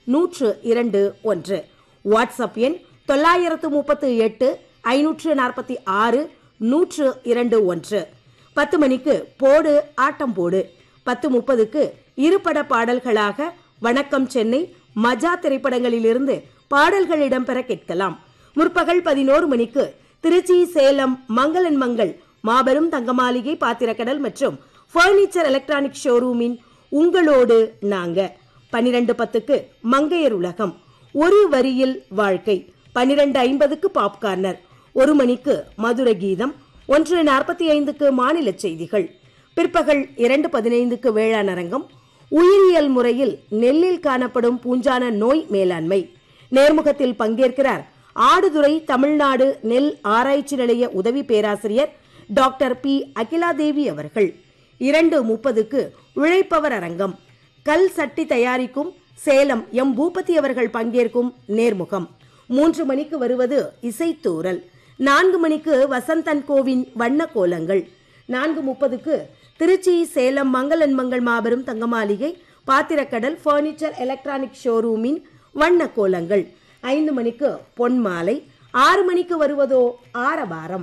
நூற்று இரண்டு ஒன்று வாட்ஸ்அப் எண் தொள்ளாயிரத்து முப்பத்து எட்டு ஐநூற்று நாற்பத்தி ஆறு நூற்று இரண்டு ஒன்று பத்து மணிக்கு போடு ஆட்டம் போடு பத்து முப்பதுக்கு இருபட பாடல்களாக வணக்கம் சென்னை மஜா திரைப்படங்களிலிருந்து பாடல்கள் இடம்பெற கேட்கலாம் முற்பகல் பதினோரு மணிக்கு திருச்சி சேலம் மங்களன் மங்கள் மாபெரும் தங்கமாளிகை பாத்திரக்கடல் மற்றும் பர்னிச்சர் எலக்ட்ரானிக் ஷோரூமின் உங்களோடு நாங்க பனிரெண்டு பத்துக்கு மங்கையர் உலகம் ஒரு வரியில் வாழ்க்கை பனிரெண்டு ஐம்பதுக்கு பாப்கார்னர் ஒரு மணிக்கு மதுர கீதம் ஒன்று நாற்பத்தி ஐந்துக்கு மாநில செய்திகள் பிற்பகல் இரண்டு பதினைந்துக்கு வேளாண் அரங்கம் உயிரியல் முறையில் நெல்லில் காணப்படும் பூஞ்சான நோய் மேலாண்மை நேர்முகத்தில் பங்கேற்கிறார் ஆடுதுறை தமிழ்நாடு நெல் ஆராய்ச்சி நிலைய உதவி பேராசிரியர் டாக்டர் பி அகிலாதேவி அவர்கள் இரண்டு முப்பதுக்கு உழைப்பவர் அரங்கம் கல் சட்டி தயாரிக்கும் சேலம் எம் பூபதி அவர்கள் பங்கேற்கும் நேர்முகம் மூன்று மணிக்கு வருவது இசைத்தூரல் நான்கு மணிக்கு வசந்தன் கோவின் வண்ண கோலங்கள் நான்கு முப்பதுக்கு திருச்சி சேலம் மங்களன் மங்கள் மாபெரும் தங்கமாளிகை பாத்திரக்கடல் பர்னிச்சர் எலக்ட்ரானிக் ஷோரூமின் வண்ண கோலங்கள் ஐந்து மணிக்கு பொன்மாலை ஆறு மணிக்கு வருவதோ ஆரவாரம்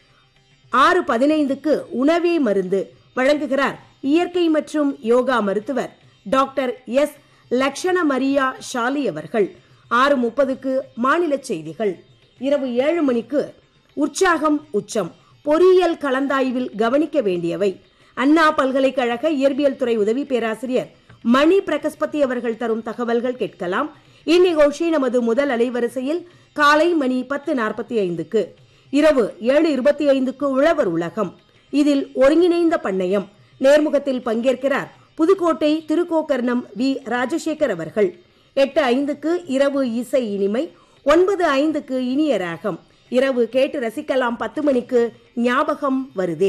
ஆறு பதினைந்துக்கு உணவே மருந்து வழங்குகிறார் இயற்கை மற்றும் யோகா மருத்துவர் டாக்டர் எஸ் லக்ஷண மரியா ஷாலி அவர்கள் ஆறு முப்பதுக்கு மாநில செய்திகள் இரவு ஏழு மணிக்கு உற்சாகம் உச்சம் பொறியியல் கலந்தாய்வில் கவனிக்க வேண்டியவை அண்ணா பல்கலைக்கழக இயற்பியல் துறை உதவி பேராசிரியர் மணி பிரகஸ்பதி அவர்கள் தரும் தகவல்கள் கேட்கலாம் இந்நிகழ்ச்சி நமது முதல் அலைவரிசையில் காலை மணி பத்து நாற்பத்தி ஐந்துக்கு இரவு ஏழு இருபத்தி ஐந்துக்கு உழவர் உலகம் இதில் ஒருங்கிணைந்த பண்ணையம் நேர்முகத்தில் பங்கேற்கிறார் புதுக்கோட்டை திருக்கோக்கர்ணம் வி ராஜசேகர் அவர்கள் எட்டு ஐந்துக்கு இரவு இசை இனிமை ஒன்பது ஐந்துக்கு இனிய ராகம் இரவு கேட்டு ரசிக்கலாம் பத்து மணிக்கு ஞாபகம் வருதே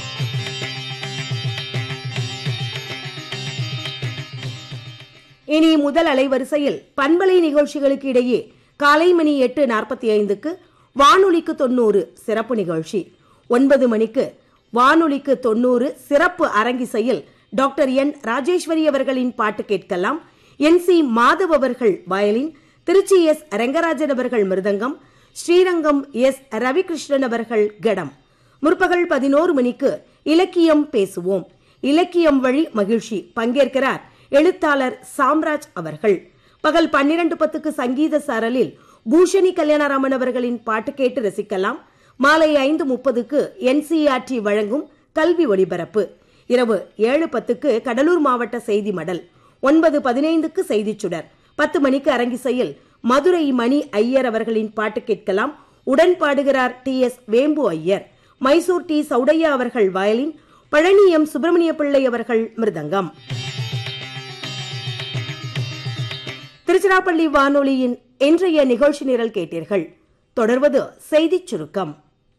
இனி முதல் அலைவரிசையில் பண்பலை நிகழ்ச்சிகளுக்கு இடையே காலை மணி எட்டு நாற்பத்தி ஐந்துக்கு வானொலிக்கு தொண்ணூறு சிறப்பு நிகழ்ச்சி ஒன்பது மணிக்கு வானொலிக்கு தொண்ணூறு சிறப்பு அரங்கிசையில் டாக்டர் என் ராஜேஸ்வரி அவர்களின் பாட்டு கேட்கலாம் என் சி மாதவ் அவர்கள் வயலின் திருச்சி எஸ் ரெங்கராஜன் அவர்கள் மிருதங்கம் ஸ்ரீரங்கம் எஸ் ரவிகிருஷ்ணன் அவர்கள் கடம் முற்பகல் பதினோரு மணிக்கு இலக்கியம் பேசுவோம் இலக்கியம் வழி மகிழ்ச்சி பங்கேற்கிறார் எழுத்தாளர் சாம்ராஜ் அவர்கள் பகல் பன்னிரண்டு பத்துக்கு சங்கீத சாரலில் பூஷணி கல்யாணராமன் அவர்களின் பாட்டு கேட்டு ரசிக்கலாம் மாலை ஐந்து முப்பதுக்கு என்சிஆர்டி வழங்கும் கல்வி ஒளிபரப்பு இரவு ஏழு பத்துக்கு கடலூர் மாவட்ட செய்தி மடல் ஒன்பது பதினைந்துக்கு செய்திச் சுடர் பத்து மணிக்கு அரங்கிசையில் மதுரை மணி ஐயர் அவர்களின் பாட்டு கேட்கலாம் உடன் பாடுகிறார் டி எஸ் வேம்பு ஐயர் மைசூர் டி சௌடையா அவர்கள் வயலின் பழனி எம் சுப்பிரமணிய பிள்ளை அவர்கள் மிருதங்கம் திருச்சிராப்பள்ளி வானொலியின் இன்றைய நிகழ்ச்சி நிரல் கேட்டீர்கள் தொடர்வது செய்திச் சுருக்கம்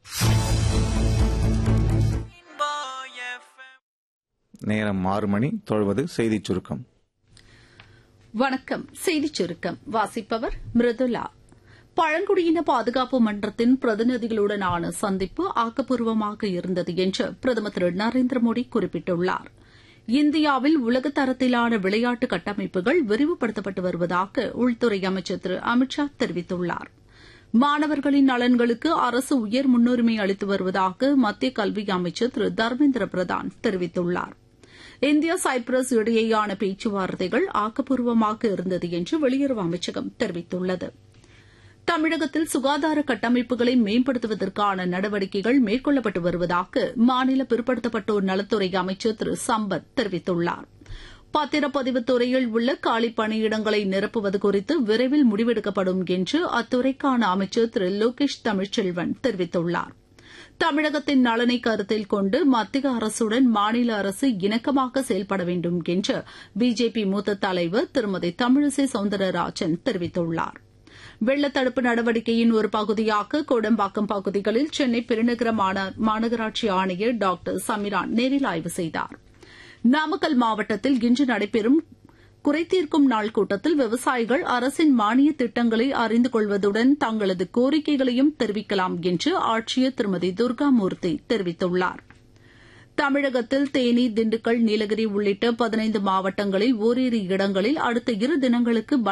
நேரம் ஆறு மணி தொழுவது செய்திச் சுருக்கம் வணக்கம் செய்திச் சுருக்கம் வாசிப்பவர் மிருதுலா பழங்குடியின பாதுகாப்பு மன்றத்தின் பிரதிநிதிகளுடனான சந்திப்பு ஆக்கப்பூர்வமாக இருந்தது என்று பிரதமர் திரு நரேந்திர மோடி குறிப்பிட்டுள்ளார் இந்தியாவில் உலகத் தரத்திலான விளையாட்டு கட்டமைப்புகள் விரிவுபடுத்தப்பட்டு வருவதாக உள்துறை அமைச்சர் திரு அமித்ஷா தெரிவித்துள்ளார் மாணவர்களின் நலன்களுக்கு அரசு உயர் முன்னுரிமை அளித்து வருவதாக மத்திய கல்வி அமைச்சர் திரு தர்மேந்திர பிரதான் தெரிவித்துள்ளார் இந்தியா சைப்ரஸ் இடையேயான பேச்சுவார்த்தைகள் ஆக்கப்பூர்வமாக இருந்தது என்று வெளியுறவு அமைச்சகம் தெரிவித்துள்ளது தமிழகத்தில் சுகாதார கட்டமைப்புகளை மேம்படுத்துவதற்கான நடவடிக்கைகள் மேற்கொள்ளப்பட்டு வருவதாக மாநில பிற்படுத்தப்பட்டோர் நலத்துறை அமைச்சர் திரு சம்பத் தெரிவித்துள்ளார் பத்திரப்பதிவு துறையில் உள்ள காலி பணியிடங்களை நிரப்புவது குறித்து விரைவில் முடிவெடுக்கப்படும் என்று அத்துறைக்கான அமைச்சர் திரு லோகேஷ் தமிழ்ச்செல்வன் தெரிவித்துள்ளார் தமிழகத்தின் நலனை கருத்தில் கொண்டு மத்திய அரசுடன் மாநில அரசு இணக்கமாக செயல்பட வேண்டும் என்று பிஜேபி மூத்த தலைவர் திருமதி தமிழிசை சவுந்தரராஜன் தெரிவித்துள்ளார் வெள்ளத்தடுப்பு நடவடிக்கையின் ஒரு பகுதியாக கோடம்பாக்கம் பகுதிகளில் சென்னை பெருநகர மாநகராட்சி ஆணையர் டாக்டர் சமிரான் நேரில் ஆய்வு செய்தார் நாமக்கல் மாவட்டத்தில் இன்று நடைபெறும் குறைதீர்க்கும் நாள் கூட்டத்தில் விவசாயிகள் அரசின் மானிய திட்டங்களை அறிந்து கொள்வதுடன் தங்களது கோரிக்கைகளையும் தெரிவிக்கலாம் என்று ஆட்சியர் திருமதி துர்காமூர்த்தி தெரிவித்துள்ளார் தமிழகத்தில் தேனி திண்டுக்கல் நீலகிரி உள்ளிட்ட பதினைந்து மாவட்டங்களில் ஓரிரு இடங்களில் அடுத்த இரு தினங்களுக்கு